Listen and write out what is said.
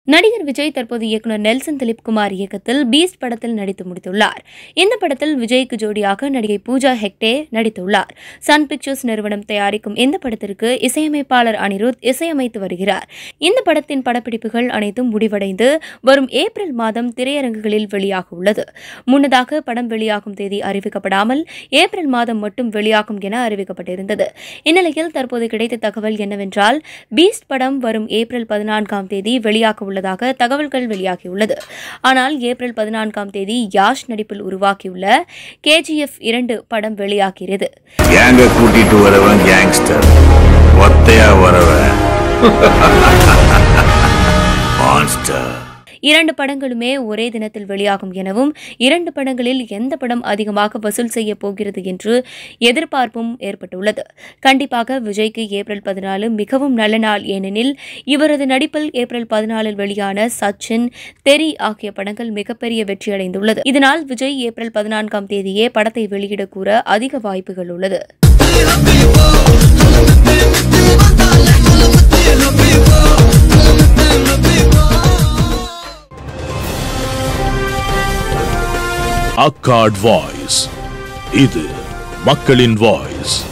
நடிகர் விஜய் தற்போது இயக்குனர் நெல்சன் திலீப் குமார் இயக்கத்தில் பீஸ்ட் படத்தில் நடித்து முடித்துள்ளார் இந்த படத்தில் விஜய்க்கு ஜோடியாக நடிகை பூஜா ஹெக்டே நடித்துள்ளார் சன் பிக்சர்ஸ் நிறுவனம் தயாரிக்கும் இந்த படத்திற்கு இசையமைப்பாளர் அனிருத் இசையமைத்து வருகிறார் இந்த படத்தின் படப்பிடிப்புகள் அனைத்தும் முடிவடைந்து வரும் ஏப்ரல் மாதம் திரையரங்குகளில் வெளியாக உள்ளது முன்னதாக படம் வெளியாகும் தேதி அறிவிக்கப்படாமல் ஏப்ரல் மாதம் மட்டும் வெளியாகும் என அறிவிக்கப்பட்டிருந்தது இந்நிலையில் தற்போது கிடைத்த தகவல் என்னவென்றால் பீஸ்ட் படம் வரும் ஏப்ரல் பதினான்காம் தேதி வெளியாக உள்ளதாக தகவல்கள் வெளியாகியுள்ளது ஆனால் ஏப்ரல் பதினான்காம் தேதி யாஷ் நடிப்பில் உருவாக்கியுள்ள கேஜிஎஃப் இரண்டு படம் வெளியாகிறது கேங்க கூட்டிட்டு வரவன் கேங்ஸ்டர் ஒத்தையா வரவன் மான்ஸ்டர் இரண்டு படங்களுமே ஒரே தினத்தில் வெளியாகும் எனவும் இரண்டு படங்களில் எந்த படம் அதிகமாக வசூல் செய்ய போகிறது என்று எதிர்பார்ப்பும் ஏற்பட்டுள்ளது கண்டிப்பாக விஜய்க்கு ஏப்ரல் பதினாலு மிகவும் நல்ல நாள் ஏனெனில் இவரது நடிப்பில் ஏப்ரல் பதினாலில் வெளியான சச்சின் தெரி ஆகிய படங்கள் மிகப்பெரிய வெற்றியடைந்துள்ளது இதனால் விஜய் ஏப்ரல் பதினான்காம் தேதியே படத்தை வெளியிடக் கூற அதிக வாய்ப்புகள் உள்ளது அக்காட் வாய்ஸ் இது மக்களின் வாய்ஸ்